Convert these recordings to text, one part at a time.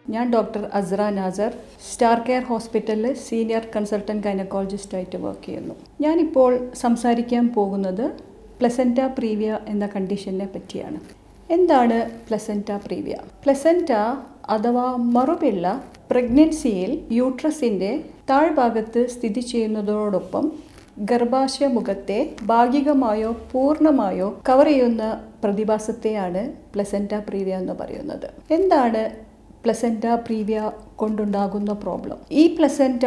ഞാൻ doctor Asra Nasar star care ഹോസ്പിറ്റലിൽ senior consultant ഗൈനക്കോളജിസ്റ്റായിട്ട് വർക്ക് ചെയ്യുന്നു ഞാനിപ്പോൾ സംസാരിക്കാൻ പോകുന്നത് പ്ലസൻറ്റ പ്രീവിയ എന്ന കണ്ടീഷനെ പറ്റിയാണ് എന്താണ് പ്ലസൻറ്റ പ്രീവിയ പ്ലസൻറ്റ അഥവാ മറുപിള്ള പ്രഗ്നൻസിയിൽ യൂട്രസിൻ്റെ താഴ്ഭാഗത്ത് സ്ഥിതി ചെയ്യുന്നതോടൊപ്പം ഗർഭാശയ മുഖത്തെ ഭാഗികമായോ പൂർണ്ണമായോ കവർ ചെയ്യുന്ന പ്രതിഭാസത്തെയാണ് പ്ലസൻറ്റ പ്രീവിയ എന്ന് പറയുന്നത് എന്താണ് പ്ലസൻറ്റ പ്രീവിയ കൊണ്ടുണ്ടാകുന്ന പ്രോബ്ലം ഈ പ്ലസൻറ്റ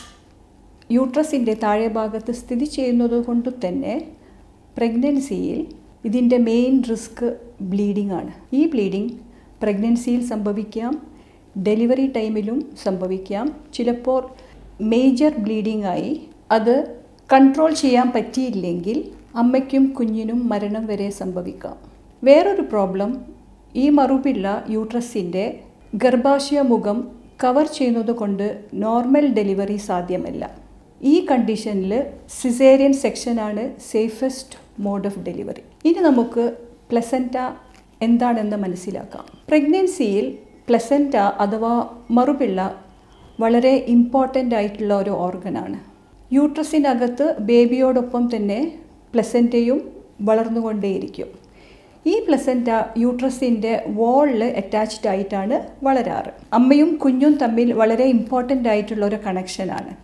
യൂട്രസിൻ്റെ താഴെ ഭാഗത്ത് സ്ഥിതി ചെയ്യുന്നത് കൊണ്ട് തന്നെ പ്രഗ്നൻസിയിൽ ഇതിൻ്റെ മെയിൻ റിസ്ക് ബ്ലീഡിംഗ് ആണ് ഈ ബ്ലീഡിംഗ് പ്രഗ്നൻസിയിൽ സംഭവിക്കാം ഡെലിവറി ടൈമിലും സംഭവിക്കാം ചിലപ്പോൾ മേജർ ബ്ലീഡിംഗ് ആയി അത് കൺട്രോൾ ചെയ്യാൻ പറ്റിയില്ലെങ്കിൽ അമ്മയ്ക്കും കുഞ്ഞിനും മരണം വരെ സംഭവിക്കാം വേറൊരു പ്രോബ്ലം ഈ മറുപിള്ള യൂട്രസിൻ്റെ ഗർഭാശയ മുഖം കവർ ചെയ്യുന്നത് കൊണ്ട് നോർമൽ ഡെലിവറി സാധ്യമല്ല ഈ കണ്ടീഷനിൽ സിസേറിയൻ സെക്ഷനാണ് സേഫസ്റ്റ് മോഡ് ഓഫ് ഡെലിവറി ഇനി നമുക്ക് പ്ലസൻറ്റ എന്താണെന്ന് മനസ്സിലാക്കാം പ്രഗ്നൻസിയിൽ പ്ലസൻറ്റ അഥവാ മറുപിള്ള വളരെ ഇമ്പോർട്ടൻ്റ് ആയിട്ടുള്ള ഒരു ഓർഗനാണ് യൂട്രസിനകത്ത് ബേബിയോടൊപ്പം തന്നെ പ്ലസൻറ്റയും വളർന്നുകൊണ്ടേയിരിക്കും ഈ പ്ലസൻറ്റ യൂട്രസിൻ്റെ വോളിൽ അറ്റാച്ച്ഡ് ആയിട്ടാണ് വളരാറ് അമ്മയും കുഞ്ഞും തമ്മിൽ വളരെ ഇമ്പോർട്ടൻ്റ് ആയിട്ടുള്ള ഒരു കണക്ഷനാണ്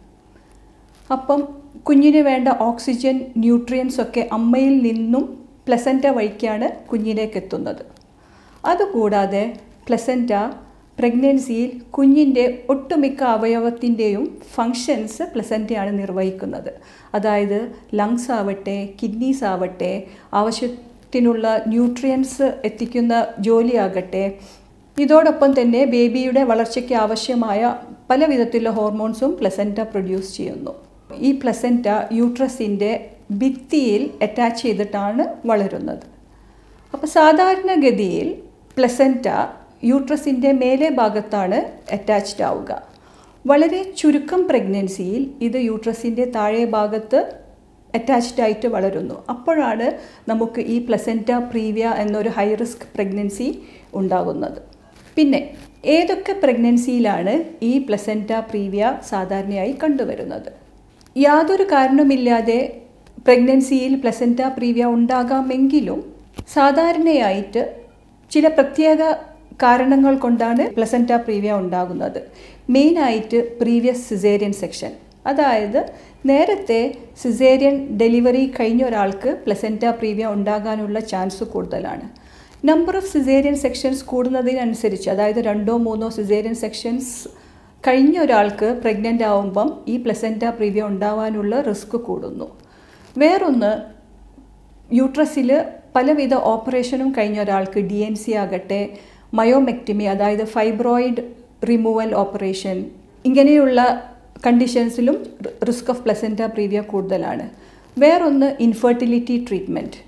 അപ്പം കുഞ്ഞിന് വേണ്ട ഓക്സിജൻ ന്യൂട്രിയൻസ് ഒക്കെ അമ്മയിൽ നിന്നും പ്ലസൻറ്റ വഴിക്കാണ് കുഞ്ഞിലേക്ക് എത്തുന്നത് അതുകൂടാതെ പ്ലസൻറ്റ പ്രഗ്നൻസിയിൽ കുഞ്ഞിൻ്റെ ഒട്ടുമിക്ക അവയവത്തിൻ്റെയും ഫങ്ഷൻസ് പ്ലസൻറ്റയാണ് നിർവഹിക്കുന്നത് അതായത് ലങ്സ് ആവട്ടെ കിഡ്നീസ് ആവട്ടെ ആവശ്യത്തിനുള്ള ന്യൂട്രിയൻസ് എത്തിക്കുന്ന ജോലിയാകട്ടെ ഇതോടൊപ്പം തന്നെ ബേബിയുടെ വളർച്ചയ്ക്ക് ആവശ്യമായ പല വിധത്തിലുള്ള ഹോർമോൺസും പ്ലസൻറ്റ പ്രൊഡ്യൂസ് ചെയ്യുന്നു ഈ പ്ലസൻറ്റ യൂട്രസിൻ്റെ ഭിത്തിയിൽ അറ്റാച്ച് ചെയ്തിട്ടാണ് വളരുന്നത് അപ്പോൾ സാധാരണഗതിയിൽ പ്ലസൻറ്റ യൂട്രസിൻ്റെ മേലെ ഭാഗത്താണ് അറ്റാച്ച്ഡ് ആവുക വളരെ ചുരുക്കം പ്രഗ്നൻസിയിൽ ഇത് യൂട്രസിൻ്റെ താഴെ ഭാഗത്ത് അറ്റാച്ച്ഡ് ആയിട്ട് വളരുന്നു അപ്പോഴാണ് നമുക്ക് ഈ പ്ലസൻറ്റ പ്രീവിയ എന്നൊരു ഹൈ റിസ്ക് പ്രഗ്നൻസി ഉണ്ടാകുന്നത് പിന്നെ ഏതൊക്കെ പ്രഗ്നൻസിയിലാണ് ഈ പ്ലസൻറ്റ പ്രീവിയ സാധാരണയായി കണ്ടുവരുന്നത് യാതൊരു കാരണമില്ലാതെ പ്രഗ്നൻസിയിൽ പ്ലസൻറ്റ പ്രീവിയ ഉണ്ടാകാമെങ്കിലും സാധാരണയായിട്ട് ചില പ്രത്യേക കാരണങ്ങൾ കൊണ്ടാണ് പ്ലസൻറ്റ പ്രീവിയ ഉണ്ടാകുന്നത് മെയിനായിട്ട് പ്രീവിയസ് സിസേറിയൻ സെക്ഷൻ അതായത് നേരത്തെ സിസേറിയൻ ഡെലിവറി കഴിഞ്ഞ ഒരാൾക്ക് പ്ലസൻറ്റ പ്രീവിയ ഉണ്ടാകാനുള്ള ചാൻസ് കൂടുതലാണ് നമ്പർ ഓഫ് സിസേറിയൻ സെക്ഷൻസ് കൂടുന്നതിനനുസരിച്ച് അതായത് രണ്ടോ മൂന്നോ സിസേറിയൻ സെക്ഷൻസ് കഴിഞ്ഞ ഒരാൾക്ക് പ്രഗ്നൻ്റ് ആവുമ്പം ഈ പ്ലസൻറ്റ പ്രീവിയ ഉണ്ടാവാനുള്ള റിസ്ക് കൂടുന്നു വേറൊന്ന് യൂട്രസിൽ പലവിധ ഓപ്പറേഷനും കഴിഞ്ഞ ഒരാൾക്ക് ഡി എൻ സി ആകട്ടെ മയോമെക്ടമി അതായത് ഫൈബ്രോയിഡ് റിമൂവൽ ഓപ്പറേഷൻ ഇങ്ങനെയുള്ള കണ്ടീഷൻസിലും റിസ്ക് ഓഫ് പ്ലസൻറ്റ പ്രീവിയ കൂടുതലാണ് വേറൊന്ന് ഇൻഫെർട്ടിലിറ്റി ട്രീറ്റ്മെൻറ്റ്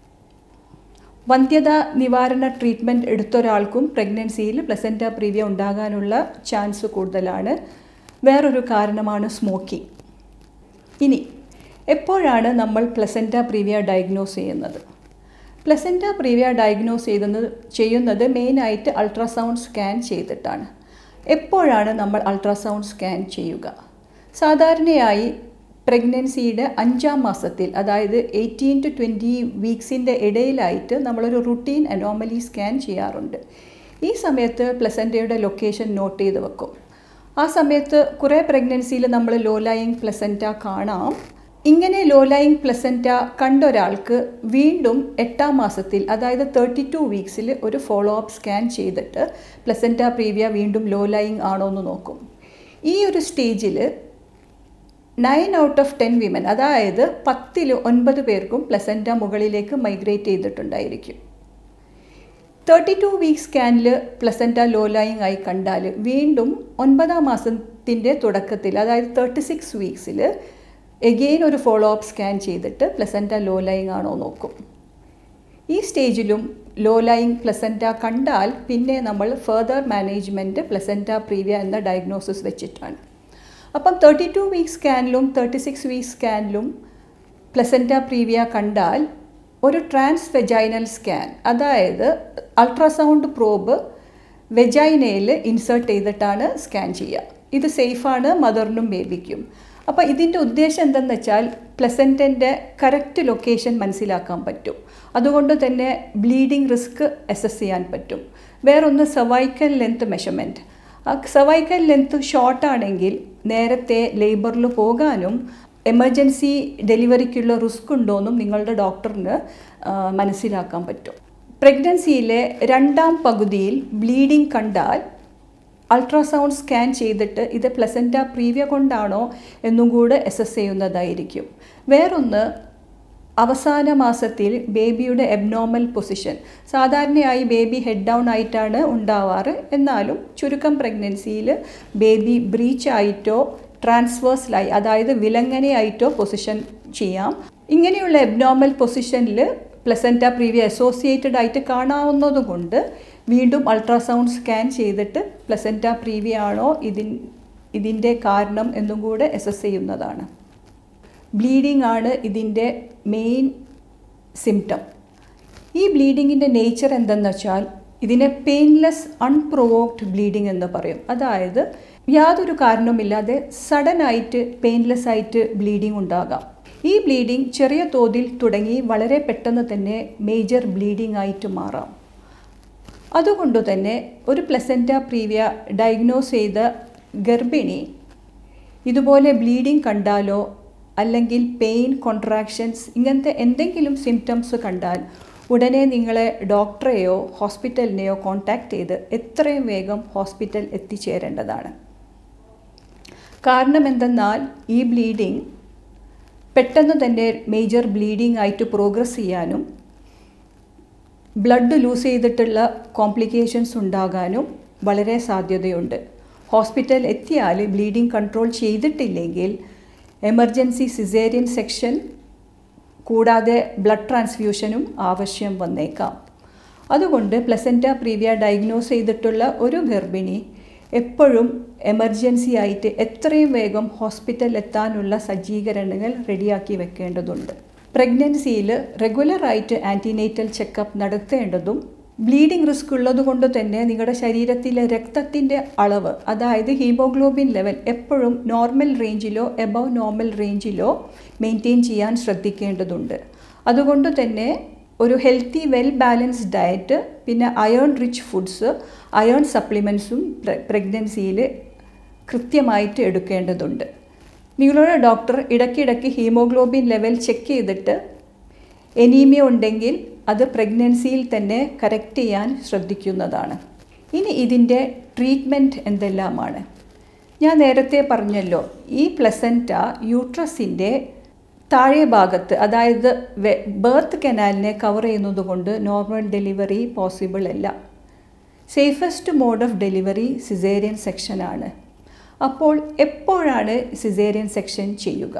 വന്ധ്യത നിവാരണ ട്രീറ്റ്മെൻറ്റ് എടുത്തൊരാൾക്കും പ്രഗ്നൻസിയിൽ പ്ലസൻറ്റ പ്രീവിയ ഉണ്ടാകാനുള്ള ചാൻസ് കൂടുതലാണ് വേറൊരു കാരണമാണ് സ്മോക്കിംഗ് ഇനി എപ്പോഴാണ് നമ്മൾ പ്ലസൻറ്റ പ്രീവിയ ഡയഗ്നോസ് ചെയ്യുന്നത് പ്ലസൻറ്റ പ്രീവിയ ഡയഗ്നോസ് ചെയ്യുന്നത് ചെയ്യുന്നത് മെയിനായിട്ട് അൾട്രാസൗണ്ട് സ്കാൻ ചെയ്തിട്ടാണ് എപ്പോഴാണ് നമ്മൾ അൾട്രാസൗണ്ട് സ്കാൻ ചെയ്യുക സാധാരണയായി പ്രഗ്നൻസിയുടെ അഞ്ചാം മാസത്തിൽ അതായത് എയ്റ്റീൻ ടു ട്വൻറ്റി വീക്സിൻ്റെ ഇടയിലായിട്ട് നമ്മളൊരു റുട്ടീൻ അനോമലി സ്കാൻ ചെയ്യാറുണ്ട് ഈ സമയത്ത് പ്ലസൻറ്റയുടെ ലൊക്കേഷൻ നോട്ട് ചെയ്ത് വെക്കും ആ സമയത്ത് കുറേ പ്രഗ്നൻസിയിൽ നമ്മൾ ലോ ലൈങ് പ്ലസൻറ്റ കാണാം ഇങ്ങനെ ലോ ലൈങ് പ്ലസൻറ്റ കണ്ട ഒരാൾക്ക് വീണ്ടും എട്ടാം മാസത്തിൽ അതായത് തേർട്ടി ടു വീക്സിൽ ഒരു ഫോളോ അപ്പ് സ്കാൻ ചെയ്തിട്ട് പ്ലസൻറ്റ പ്രീവിയ വീണ്ടും ലോ ലൈങ് ആണോ എന്ന് നോക്കും ഈ ഒരു സ്റ്റേജിൽ nine out of ten women അതായത് പത്തിൽ ഒൻപത് പേർക്കും പ്ലസൻറ്റ മുകളിലേക്ക് മൈഗ്രേറ്റ് ചെയ്തിട്ടുണ്ടായിരിക്കും തേർട്ടി ടു വീക്ക് സ്കാനിൽ പ്ലസൻറ്റ ലോ ലൈങ് ആയി കണ്ടാൽ വീണ്ടും ഒൻപതാം മാസത്തിൻ്റെ തുടക്കത്തിൽ അതായത് തേർട്ടി സിക്സ് വീക്സിൽ എഗെയിൻ ഒരു ഫോളോ അപ്പ് സ്കാൻ ചെയ്തിട്ട് പ്ലസൻറ്റ ലോ ലൈങ് ആണോ നോക്കും ഈ സ്റ്റേജിലും ലോ ലൈങ് പ്ലസൻറ്റ കണ്ടാൽ പിന്നെ നമ്മൾ ഫെർദർ മാനേജ്മെൻറ്റ് പ്ലസൻറ്റ പ്രീവിയ എന്ന ഡയഗ്നോസിസ് വെച്ചിട്ടാണ് അപ്പം തേർട്ടി ടു വീക്ക് സ്കാനിലും തേർട്ടി സിക്സ് വീക്ക് സ്കാനിലും പ്ലസൻറ്റ പ്രീവിയ കണ്ടാൽ ഒരു ട്രാൻസ് വെജൈനൽ സ്കാൻ അതായത് അൾട്രാസൗണ്ട് പ്രോബ് വെജൈനയിൽ ഇൻസേർട്ട് ചെയ്തിട്ടാണ് സ്കാൻ ചെയ്യുക ഇത് സേഫാണ് മദറിനും ബേബിക്കും അപ്പോൾ ഇതിൻ്റെ ഉദ്ദേശം എന്തെന്ന് വെച്ചാൽ പ്ലസൻറ്റിൻ്റെ കറക്റ്റ് ലൊക്കേഷൻ മനസ്സിലാക്കാൻ പറ്റും അതുകൊണ്ട് തന്നെ ബ്ലീഡിങ് റിസ്ക് അസസ് ചെയ്യാൻ പറ്റും വേറൊന്ന് cervical length measurement cervical length ഷോർട്ടാണെങ്കിൽ നേരത്തെ ലേബറിൽ പോകാനും എമർജൻസി ഡെലിവറിക്കുള്ള റിസ്ക് ഉണ്ടോയെന്നും നിങ്ങളുടെ ഡോക്ടറിന് മനസ്സിലാക്കാൻ പറ്റും പ്രഗ്നൻസിയിലെ രണ്ടാം പകുതിയിൽ ബ്ലീഡിംഗ് കണ്ടാൽ അൾട്രാസൗണ്ട് സ്കാൻ ചെയ്തിട്ട് ഇത് പ്ലസൻറ്റ പ്രീവിയ കൊണ്ടാണോ എന്നും കൂടെ അസസ് ചെയ്യുന്നതായിരിക്കും വേറൊന്ന് അവസാന മാസത്തിൽ ബേബിയുടെ എബ്നോർമൽ പൊസിഷൻ സാധാരണയായി ബേബി ഹെഡ് ഡൗൺ ആയിട്ടാണ് ഉണ്ടാവാറ് എന്നാലും ചുരുക്കം പ്രഗ്നൻസിയിൽ ബേബി ബ്രീച്ച് ആയിട്ടോ ട്രാൻസ്വേഴ്സിലായി അതായത് വിലങ്ങനെയായിട്ടോ പൊസിഷൻ ചെയ്യാം ഇങ്ങനെയുള്ള എബ്നോർമൽ പൊസിഷനിൽ പ്ലസൻറ്റ പ്രീവിയ അസോസിയേറ്റഡ് ആയിട്ട് കാണാവുന്നതുകൊണ്ട് വീണ്ടും അൾട്രാസൗണ്ട് സ്കാൻ ചെയ്തിട്ട് പ്ലസൻറ്റ പ്രീവിയ ആണോ ഇതിൻ ഇതിൻ്റെ കാരണം എന്നും കൂടെ അസസ് ചെയ്യുന്നതാണ് ബ്ലീഡിംഗ് ആണ് ഇതിൻ്റെ മെയിൻ സിംറ്റം ഈ ബ്ലീഡിങ്ങിൻ്റെ നേച്ചർ എന്തെന്ന് വെച്ചാൽ ഇതിനെ പെയിൻലെസ് അൺപ്രൊവോക്ഡ് ബ്ലീഡിംഗ് എന്ന് പറയും അതായത് യാതൊരു കാരണവുമില്ലാതെ സഡനായിട്ട് പെയിൻലെസ് ആയിട്ട് ബ്ലീഡിംഗ് ഉണ്ടാകാം ഈ ബ്ലീഡിംഗ് ചെറിയ തോതിൽ തുടങ്ങി വളരെ പെട്ടെന്ന് തന്നെ മേജർ ബ്ലീഡിംഗ് ആയിട്ട് മാറാം അതുകൊണ്ട് തന്നെ ഒരു പ്ലസൻറ്റ പ്രീവിയ ഡയഗ്നോസ് ചെയ്ത ഗർഭിണി ഇതുപോലെ ബ്ലീഡിംഗ് കണ്ടാലോ അല്ലെങ്കിൽ പെയിൻ കോൺട്രാക്ഷൻസ് ഇങ്ങനത്തെ എന്തെങ്കിലും സിംറ്റംസ് കണ്ടാൽ ഉടനെ നിങ്ങളെ ഡോക്ടറെയോ ഹോസ്പിറ്റലിനെയോ കോൺടാക്റ്റ് ചെയ്ത് എത്രയും വേഗം ഹോസ്പിറ്റൽ എത്തിച്ചേരേണ്ടതാണ് കാരണം എന്തെന്നാൽ ഈ ബ്ലീഡിംഗ് പെട്ടെന്ന് തന്നെ മേജർ ബ്ലീഡിംഗ് ആയിട്ട് പ്രോഗ്രസ് ചെയ്യാനും ബ്ലഡ് ലൂസ് ചെയ്തിട്ടുള്ള കോംപ്ലിക്കേഷൻസ് ഉണ്ടാകാനും വളരെ സാധ്യതയുണ്ട് ഹോസ്പിറ്റൽ എത്തിയാൽ ബ്ലീഡിംഗ് കൺട്രോൾ ചെയ്തിട്ടില്ലെങ്കിൽ എമർജൻസി സിസേറിയൻ സെക്ഷൻ കൂടാതെ ബ്ലഡ് ട്രാൻസ്ഫ്യൂഷനും ആവശ്യം വന്നേക്കാം അതുകൊണ്ട് പ്ലസൻറ്റ പ്രീവിയ ഡയഗ്നോസ് ചെയ്തിട്ടുള്ള ഒരു ഗർഭിണി എപ്പോഴും എമർജൻസി ആയിട്ട് എത്രയും വേഗം ഹോസ്പിറ്റൽ എത്താനുള്ള സജ്ജീകരണങ്ങൾ റെഡിയാക്കി വെക്കേണ്ടതുണ്ട് പ്രഗ്നൻസിയിൽ റെഗുലറായിട്ട് ആൻറ്റിനേറ്റൽ ചെക്കപ്പ് നടത്തേണ്ടതും ബ്ലീഡിംഗ് റിസ്ക് ഉള്ളതുകൊണ്ട് തന്നെ നിങ്ങളുടെ ശരീരത്തിലെ രക്തത്തിൻ്റെ അളവ് അതായത് ഹീമോഗ്ലോബിൻ ലെവൽ എപ്പോഴും നോർമൽ റേഞ്ചിലോ എബവ് നോർമൽ റേഞ്ചിലോ മെയിൻറ്റെയിൻ ചെയ്യാൻ ശ്രദ്ധിക്കേണ്ടതുണ്ട് അതുകൊണ്ട് തന്നെ ഒരു ഹെൽത്തി വെൽ ബാലൻസ്ഡ് ഡയറ്റ് പിന്നെ അയേൺ റിച്ച് ഫുഡ്സ് അയേൺ സപ്ലിമെൻസും പ്രഗ്നൻസിയിൽ കൃത്യമായിട്ട് എടുക്കേണ്ടതുണ്ട് നിങ്ങളുടെ ഡോക്ടർ ഇടയ്ക്കിടയ്ക്ക് ഹീമോഗ്ലോബിൻ ലെവൽ ചെക്ക് ചെയ്തിട്ട് എനീമിയ ഉണ്ടെങ്കിൽ അത് പ്രഗ്നൻസിയിൽ തന്നെ കറക്റ്റ് ചെയ്യാൻ ശ്രദ്ധിക്കുന്നതാണ് ഇനി ഇതിൻ്റെ ട്രീറ്റ്മെൻറ്റ് എന്തെല്ലാമാണ് ഞാൻ നേരത്തെ പറഞ്ഞല്ലോ ഈ പ്ലസൻറ്റ യൂട്രസിൻ്റെ താഴെ ഭാഗത്ത് അതായത് ബേർത്ത് കനാലിനെ കവർ ചെയ്യുന്നത് കൊണ്ട് നോർമൽ ഡെലിവറി പോസിബിൾ അല്ല safest mode of delivery caesarean സെക്ഷനാണ് അപ്പോൾ എപ്പോഴാണ് സിസേറിയൻ സെക്ഷൻ ചെയ്യുക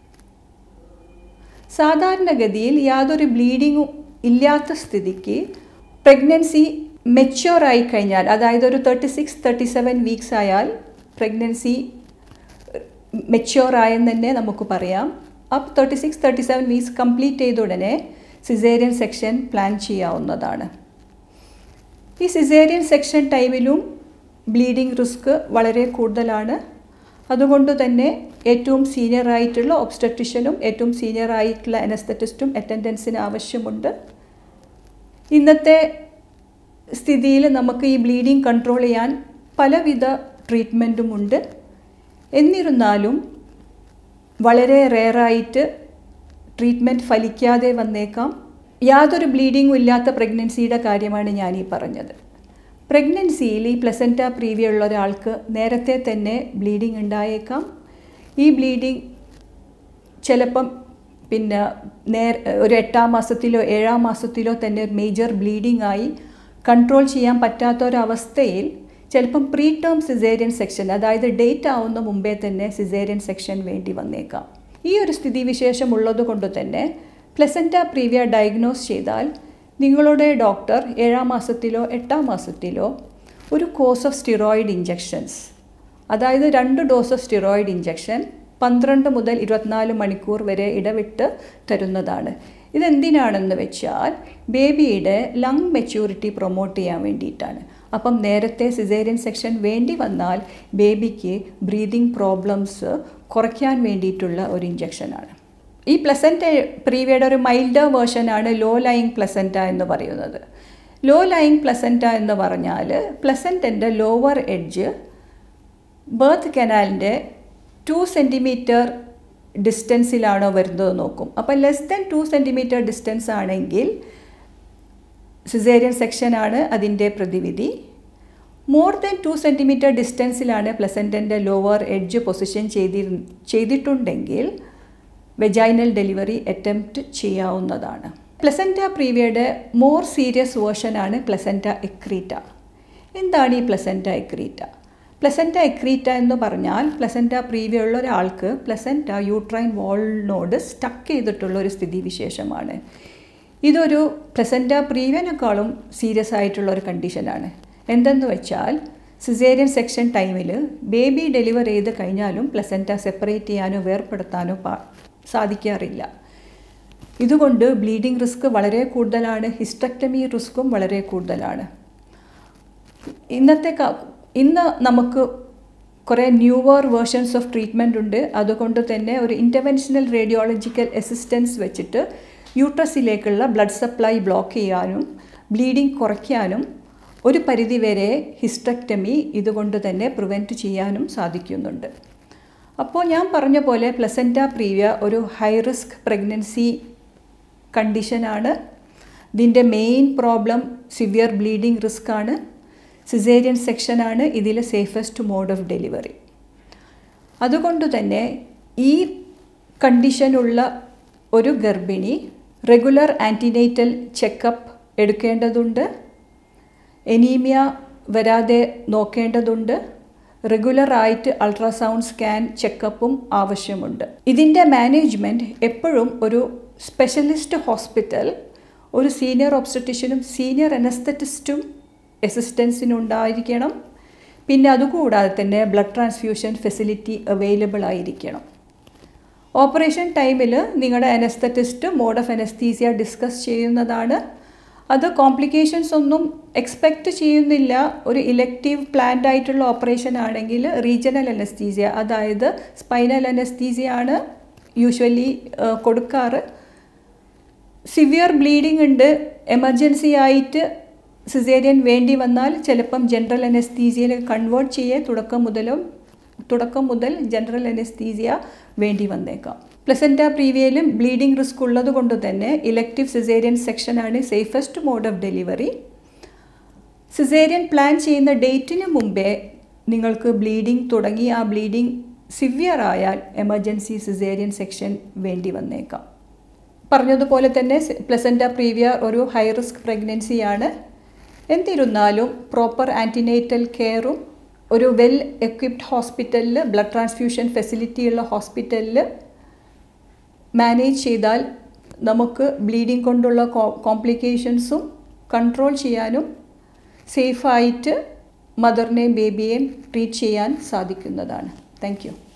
സാധാരണഗതിയിൽ യാതൊരു ബ്ലീഡിങ്ങും ഇല്ലാത്ത സ്ഥിതിക്ക് പ്രഗ്നൻസി മെച്യൂർ ആയി കഴിഞ്ഞാൽ അതായത് ഒരു thirty six thirty seven weeks ആയാൽ പ്രഗ്നൻസി മെച്യൂർ ആയെന്ന് തന്നെ നമുക്ക് പറയാം up thirty six thirty seven weeks complete ചെയ്ത ഉടനെ സിസേറിയൻ സെക്ഷൻ പ്ലാൻ ചെയ്യാവുന്നതാണ് ഈ സിസേറിയൻ സെക്ഷൻ ടൈമിലും ബ്ലീഡിംഗ് റിസ്ക് വളരെ കൂടുതലാണ് അതുകൊണ്ട് തന്നെ ഏറ്റവും സീനിയർ ആയിട്ടുള്ള ഒബ്സ്റ്റട്രിഷ്യനും ഏറ്റവും സീനിയർ ആയിട്ടുള്ള അനസ്തറ്റിസ്റ്റും അറ്റൻഡൻസിന് ആവശ്യമുണ്ട് ഇന്നത്തെ സ്ഥിതിയിൽ നമുക്ക് ഈ ബ്ലീഡിംഗ് കൺട്രോൾ ചെയ്യാൻ പലവിധ ട്രീറ്റ്മെൻറ്റും ഉണ്ട് എന്നിരുന്നാലും വളരെ റെയറായിട്ട് ട്രീറ്റ്മെൻറ്റ് ഫലിക്കാതെ വന്നേക്കാം യാതൊരു ബ്ലീഡിങ്ങും ഇല്ലാത്ത പ്രഗ്നൻസിയുടെ കാര്യമാണ് ഞാൻ ഈ പറഞ്ഞത് പ്രഗ്നൻസിയിൽ ഈ പ്ലസൻറ്റ പ്രീവിയ ഉള്ള ഒരാൾക്ക് നേരത്തെ തന്നെ ബ്ലീഡിംഗ് ഉണ്ടായേക്കാം ഈ ബ്ലീഡിംഗ് ചിലപ്പം പിന്നെ നേർ ഒരു എട്ടാം മാസത്തിലോ ഏഴാം മാസത്തിലോ തന്നെ ഒരു മേജർ ബ്ലീഡിംഗ് ആയി കൺട്രോൾ ചെയ്യാൻ പറ്റാത്ത ഒരവസ്ഥയിൽ ചിലപ്പം പ്രീ ടേം സിസേറിയൻ സെക്ഷൻ അതായത് ഡേറ്റ് ആവുന്ന മുമ്പേ തന്നെ സിസേറിയൻ സെക്ഷൻ വേണ്ടി വന്നേക്കാം ഈ ഒരു സ്ഥിതിവിശേഷം ഉള്ളത് കൊണ്ട് തന്നെ പ്ലസൻറ്റ പ്രീവിയ ഡയഗ്നോസ് ചെയ്താൽ നിങ്ങളുടെ ഡോക്ടർ ഏഴാം മാസത്തിലോ എട്ടാം മാസത്തിലോ ഒരു കോഴ്സ് ഓഫ് സ്റ്റിറോയിഡ് ഇഞ്ചെക്ഷൻസ് അതായത് രണ്ട് ഡോസ് ഓഫ് സ്റ്റിറോയിഡ് ഇഞ്ചെക്ഷൻ പന്ത്രണ്ട് മുതൽ ഇരുപത്തിനാല് മണിക്കൂർ വരെ ഇടവിട്ട് തരുന്നതാണ് ഇതെന്തിനാണെന്ന് വെച്ചാൽ ബേബിയുടെ ലങ് മെച്യൂരിറ്റി പ്രൊമോട്ട് ചെയ്യാൻ വേണ്ടിയിട്ടാണ് അപ്പം നേരത്തെ സിസേറിയൻ സെക്ഷൻ വേണ്ടി വന്നാൽ ബേബിക്ക് ബ്രീതിങ് പ്രോബ്ലംസ് കുറയ്ക്കാൻ വേണ്ടിയിട്ടുള്ള ഒരു ഇഞ്ചക്ഷനാണ് ഈ പ്ലസൻറ്റ പ്രീവിയുടെ ഒരു മൈൽഡർ വേർഷനാണ് ലോ ലൈങ് പ്ലസൻറ്റ എന്ന് പറയുന്നത് ലോ ലൈങ് പ്ലസൻറ്റ എന്ന് പറഞ്ഞാൽ പ്ലസൻറ്റൻ്റെ ലോവർ എഡ്ജ് ബേർത്ത് കനാലിൻ്റെ ടു സെൻറ്റിമീറ്റർ ഡിസ്റ്റൻസിലാണോ വരുന്നത് നോക്കും അപ്പോൾ less than two centimetre distance ആണെങ്കിൽ സിസേറിയൻ സെക്ഷനാണ് അതിൻ്റെ പ്രതിവിധി മോർ ദാൻ ടു സെൻറ്റിമീറ്റർ ഡിസ്റ്റൻസിലാണ് പ്ലസൻറ്റൻ്റെ ലോവർ എഡ്ജ് പൊസിഷൻ ചെയ്തി ചെയ്തിട്ടുണ്ടെങ്കിൽ വെജൈനൽ ഡെലിവറി അറ്റംപ്റ്റ് ചെയ്യാവുന്നതാണ് പ്ലസൻറ്റ പ്രീവിയുടെ മോർ സീരിയസ് വേർഷനാണ് പ്ലസൻറ്റ എക്രീറ്റ എന്താണ് ഈ പ്ലസൻറ്റ എക്രീറ്റ പ്ലസൻറ്റ എക്രീറ്റ എന്ന് പറഞ്ഞാൽ പ്ലസൻറ്റ പ്രീവിയ ഉള്ള ഒരാൾക്ക് പ്ലസൻറ്റ യൂട്രൈൻ വാളിനോട് സ്റ്റക്ക് ചെയ്തിട്ടുള്ള ഒരു സ്ഥിതിവിശേഷമാണ് ഇതൊരു പ്ലസൻറ്റ പ്രീവിയനേക്കാളും സീരിയസ് ആയിട്ടുള്ള ഒരു കണ്ടീഷനാണ് എന്തെന്ന് വെച്ചാൽ സിസേറിയൻ സെക്ഷൻ ടൈമിൽ ബേബി ഡെലിവർ ചെയ്ത് കഴിഞ്ഞാലും പ്ലസൻറ്റ സെപ്പറേറ്റ് ചെയ്യാനോ വേർപ്പെടുത്താനോ പാ സാധിക്കാറില്ല ഇതുകൊണ്ട് ബ്ലീഡിംഗ് റിസ്ക് വളരെ കൂടുതലാണ് ഹിസ്റ്റക്ടമി റിസ്ക്കും വളരെ കൂടുതലാണ് ഇന്നത്തെ ഇന്ന് നമുക്ക് കുറേ ന്യൂവർ വേർഷൻസ് ഓഫ് ട്രീറ്റ്മെൻ്റ് ഉണ്ട് അതുകൊണ്ട് തന്നെ ഒരു ഇൻ്റർവെൻഷണൽ റേഡിയോളജിക്കൽ അസിസ്റ്റൻസ് വെച്ചിട്ട് യൂട്രസിലേക്കുള്ള ബ്ലഡ് സപ്ലൈ ബ്ലോക്ക് ചെയ്യാനും ബ്ലീഡിംഗ് കുറയ്ക്കാനും ഒരു പരിധിവരെ ഹിസ്റ്റക്ടമി ഇതുകൊണ്ട് തന്നെ പ്രിവെൻറ്റ് ചെയ്യാനും സാധിക്കുന്നുണ്ട് അപ്പോൾ ഞാൻ പറഞ്ഞ പോലെ പ്ലസൻറ്റ പ്രീവിയ ഒരു ഹൈ റിസ്ക് പ്രഗ്നൻസി കണ്ടീഷനാണ് ഇതിൻ്റെ main problem severe bleeding risk ആണ് സിസേറിയൻ സെക്ഷനാണ് ഇതിൽ സേഫസ്റ്റ് മോഡ് ഓഫ് ഡെലിവറി അതുകൊണ്ട് തന്നെ ഈ കണ്ടീഷനുള്ള ഒരു ഗർഭിണി റെഗുലർ ആൻറ്റിനേറ്റൽ ചെക്കപ്പ് എടുക്കേണ്ടതുണ്ട് എനീമിയ വരാതെ നോക്കേണ്ടതുണ്ട് റെഗുലറായിട്ട് അൾട്രാസൗണ്ട് സ്കാൻ ചെക്കപ്പും ആവശ്യമുണ്ട് ഇതിൻ്റെ മാനേജ്മെൻറ്റ് എപ്പോഴും ഒരു സ്പെഷ്യലിസ്റ്റ് ഹോസ്പിറ്റൽ ഒരു സീനിയർ ഒബ്സ്റ്ററ്റിഷ്യനും സീനിയർ അനസ്തറ്റിസ്റ്റും അസിസ്റ്റൻസിനുണ്ടായിരിക്കണം പിന്നെ അതുകൂടാതെ തന്നെ ബ്ലഡ് ട്രാൻസ്ഫ്യൂഷൻ ഫെസിലിറ്റി അവൈലബിൾ ആയിരിക്കണം ഓപ്പറേഷൻ ടൈമിൽ നിങ്ങളുടെ anaesthetist mode of anaesthesia discuss ചെയ്യുന്നതാണ് അത് കോംപ്ലിക്കേഷൻസ് ഒന്നും എക്സ്പെക്റ്റ് ചെയ്യുന്നില്ല ഒരു ഇലക്റ്റീവ് പ്ലാൻഡ് ആയിട്ടുള്ള ഓപ്പറേഷൻ ആണെങ്കിൽ റീജിയണൽ അനസ്തീസിയ അതായത് സ്പൈനൽ അനസ്തീസിയ ആണ് യൂഷ്വലി കൊടുക്കാറ് സിവിയർ ബ്ലീഡിംഗ് ഉണ്ട് എമർജൻസി ആയിട്ട് സിസേറിയൻ വേണ്ടി വന്നാൽ ചിലപ്പം ജനറൽ അനസ്തീസിയയിൽ കൺവേർട്ട് ചെയ്യേ തുടക്കം മുതലും തുടക്കം മുതൽ ജനറൽ അനസ്തീസിയ വേണ്ടി വന്നേക്കാം പ്ലസൻറ്റ പ്രീവിയയിലും ബ്ലീഡിംഗ് റിസ്ക് ഉള്ളത് കൊണ്ട് തന്നെ ഇലക്റ്റീവ് സിസേറിയൻ സെക്ഷനാണ് safest mode of delivery caesarean plan ചെയ്യുന്ന ഡേറ്റിന് മുമ്പേ നിങ്ങൾക്ക് ബ്ലീഡിംഗ് തുടങ്ങി ആ ബ്ലീഡിംഗ് സിവിയർ ആയാൽ എമർജൻസി സിസേറിയൻ സെക്ഷൻ വേണ്ടി വന്നേക്കാം പറഞ്ഞതുപോലെ തന്നെ പ്ലസൻറ്റ പ്രീവിയ ഒരു ഹൈ റിസ്ക് പ്രഗ്നൻസിയാണ് എന്നിരുന്നാലും പ്രോപ്പർ ആൻറ്റിനേറ്റൽ കെയറും ഒരു വെൽ എക്വിപ്ഡ് ഹോസ്പിറ്റലിൽ ബ്ലഡ് ട്രാൻസ്ഫ്യൂഷൻ ഫെസിലിറ്റി ഉള്ള ഹോസ്പിറ്റലിൽ മാനേജ് ചെയ്താൽ നമുക്ക് ബ്ലീഡിംഗ് കൊണ്ടുള്ള കോംപ്ലിക്കേഷൻസും കൺട്രോൾ ചെയ്യാനും സേഫായിട്ട് മദറിനെയും ബേബിയെയും ട്രീറ്റ് ചെയ്യാൻ സാധിക്കുന്നതാണ് താങ്ക് യു